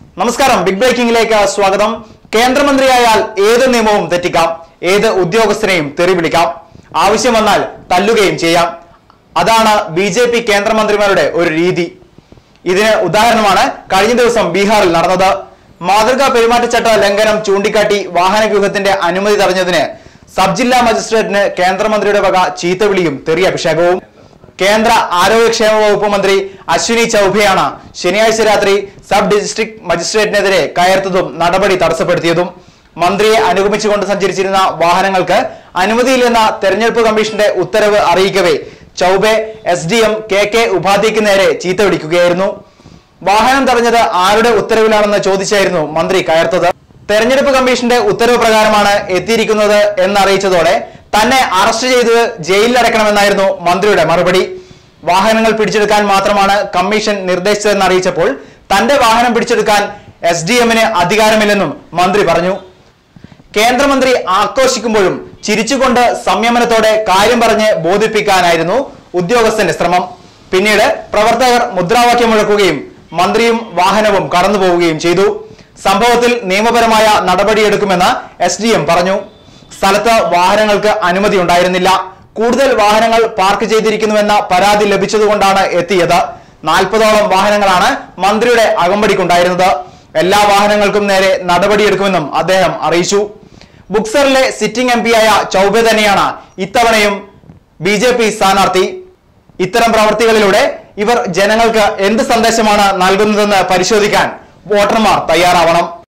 നമസ്കാരം ബിഗ് ബ്രേക്കിംഗിലേക്ക് സ്വാഗതം കേന്ദ്രമന്ത്രിയായാൽ ഏത് നിയമവും തെറ്റിക്കാം ഏത് ഉദ്യോഗസ്ഥനെയും തെറി വിളിക്കാം ആവശ്യം വന്നാൽ തല്ലുകയും ചെയ്യാം അതാണ് ബി ജെ പി കേന്ദ്രമന്ത്രിമാരുടെ ഒരു രീതി ഇതിന് ഉദാഹരണമാണ് കഴിഞ്ഞ ദിവസം ബീഹാറിൽ നടന്നത് മാതൃകാ പെരുമാറ്റച്ചട്ട ലംഘനം ചൂണ്ടിക്കാട്ടി വാഹന വ്യൂഹത്തിന്റെ അനുമതി തടഞ്ഞതിന് സബ് ജില്ലാ മജിസ്ട്രേറ്റിന് കേന്ദ്രമന്ത്രിയുടെ വക ചീത്തവിളിയും തെറി അഭിഷേകവും കേന്ദ്ര ആരോഗ്യക്ഷേമ വകുപ്പ് മന്ത്രി അശ്വിനി ചൌബെയാണ് ശനിയാഴ്ച രാത്രി സബ് ഡിസ്ട്രിക്ട് മജിസ്ട്രേറ്റിനെതിരെ കയർത്തതും നടപടി തടസ്സപ്പെടുത്തിയതും മന്ത്രിയെ അനുഗമിച്ചുകൊണ്ട് സഞ്ചരിച്ചിരുന്ന വാഹനങ്ങൾക്ക് അനുമതിയില്ലെന്ന തെരഞ്ഞെടുപ്പ് കമ്മീഷന്റെ ഉത്തരവ് അറിയിക്കവേ Choubey S D M K K ഉപാധ്യയ്ക്ക് നേരെ ചീത്ത വിളിക്കുകയായിരുന്നു വാഹനം തടഞ്ഞത് ആരുടെ ഉത്തരവിലാണെന്ന് ചോദിച്ചായിരുന്നു മന്ത്രി കയർത്തത് തെരഞ്ഞെടുപ്പ് കമ്മീഷന്റെ ഉത്തരവ് പ്രകാരമാണ് എത്തിയിരിക്കുന്നത് എന്നറിയിച്ചതോടെ തന്നെ അറസ്റ്റ് ചെയ്തത് ജയിലിലടക്കണമെന്നായിരുന്നു മന്ത്രിയുടെ മറുപടി വാഹനങ്ങൾ പിടിച്ചെടുക്കാൻ മാത്രമാണ് കമ്മീഷൻ നിർദ്ദേശിച്ചതെന്ന് അറിയിച്ചപ്പോൾ തന്റെ വാഹനം പിടിച്ചെടുക്കാൻ എസ് ഡി എമ്മിന് അധികാരമില്ലെന്നും മന്ത്രി പറഞ്ഞു കേന്ദ്രമന്ത്രി ആക്രോശിക്കുമ്പോഴും ചിരിച്ചുകൊണ്ട് സംയമനത്തോടെ കാര്യം പറഞ്ഞ് ബോധിപ്പിക്കാനായിരുന്നു ഉദ്യോഗസ്ഥന്റെ ശ്രമം പിന്നീട് പ്രവർത്തകർ മുദ്രാവാക്യം മുഴക്കുകയും മന്ത്രിയും വാഹനവും കടന്നു പോവുകയും ചെയ്തു സംഭവത്തിൽ നിയമപരമായ നടപടിയെടുക്കുമെന്ന് എസ് ഡി എം പറഞ്ഞു സ്ഥലത്ത് വാഹനങ്ങൾക്ക് അനുമതി ഉണ്ടായിരുന്നില്ല കൂടുതൽ വാഹനങ്ങൾ പാർക്ക് ചെയ്തിരിക്കുന്നുവെന്ന പരാതി ലഭിച്ചതുകൊണ്ടാണ് എത്തിയത് നാൽപ്പതോളം വാഹനങ്ങളാണ് മന്ത്രിയുടെ അകമ്പടിക്കുണ്ടായിരുന്നത് എല്ലാ വാഹനങ്ങൾക്കും നേരെ നടപടിയെടുക്കുമെന്നും അദ്ദേഹം അറിയിച്ചു ബുക്സറിലെ സിറ്റിംഗ് എം പിയായ ചൌബെ തന്നെയാണ് ഇത്തവണയും ബി ജെ പി സ്ഥാനാർത്ഥി ഇത്തരം പ്രവർത്തികളിലൂടെ ഇവർ ജനങ്ങൾക്ക് എന്ത് സന്ദേശമാണ് നൽകുന്നതെന്ന് പരിശോധിക്കാൻ വോട്ടർമാർ തയ്യാറാവണം